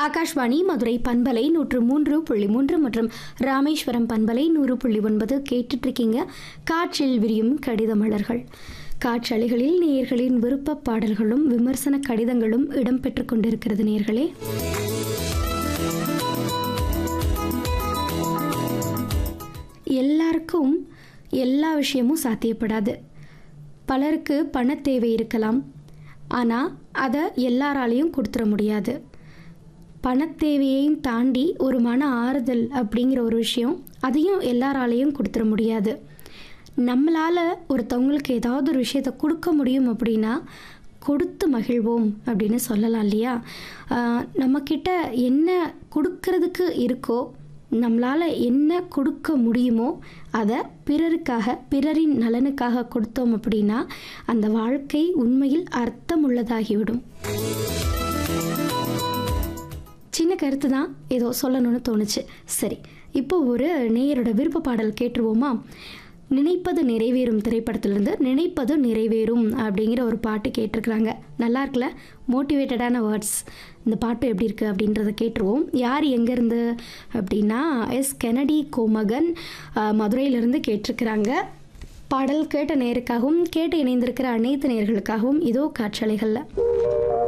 ஆகாஷ்வாணி மதுரை பண்பலை நூற்று மூன்று புள்ளி மூன்று மற்றும் ராமேஸ்வரம் பண்பலை நூறு புள்ளி ஒன்பது கேட்டுட்டு இருக்கீங்க காற்றில் விரியும் கடித மலர்கள் காற்றலைகளில் நேயர்களின் விருப்ப பாடல்களும் விமர்சன கடிதங்களும் இடம்பெற்றுக் கொண்டிருக்கிறது நேயர்களே எல்லாருக்கும் எல்லா விஷயமும் சாத்தியப்படாது பலருக்கு பண தேவை இருக்கலாம் ஆனால் அதை எல்லாராலையும் கொடுத்துட முடியாது பணத்தேவையையும் தாண்டி ஒரு மன ஆறுதல் அப்படிங்கிற ஒரு விஷயம் அதையும் எல்லாராலையும் கொடுத்துட முடியாது நம்மளால் ஒருத்தவங்களுக்கு ஏதாவது ஒரு விஷயத்தை கொடுக்க முடியும் அப்படின்னா கொடுத்து மகிழ்வோம் அப்படின்னு சொல்லலாம் இல்லையா ஆஹ் நம்மக்கிட்ட என்ன கொடுக்கறதுக்கு இருக்கோ நம்மளால் என்ன கொடுக்க முடியுமோ அதை பிறருக்காக பிறரின் நலனுக்காக கொடுத்தோம் அப்படின்னா அந்த வாழ்க்கை உண்மையில் அர்த்தமுள்ளதாகிவிடும் சின்ன கருத்து தான் ஏதோ சொல்லணும்னு தோணுச்சு சரி இப்போ ஒரு நேயரோட விருப்ப பாடல் கேட்டுருவோமா நினைப்பது நிறைவேறும் திரைப்படத்திலிருந்து நினைப்பது நிறைவேறும் அப்படிங்கிற ஒரு பாட்டு கேட்டிருக்கிறாங்க நல்லா இருக்குல்ல மோட்டிவேட்டடான வேர்ட்ஸ் இந்த பாட்டு எப்படி இருக்குது அப்படின்றத கேட்டுருவோம் யார் எங்கேருந்து அப்படின்னா எஸ் கெனடி கோமகன் அஹ், மதுரையிலிருந்து கேட்டிருக்கிறாங்க பாடல் கேட்ட நேருக்காகவும் கேட்டு இணைந்திருக்கிற அனைத்து நேர்களுக்காகவும் இதோ காற்றலைகளில்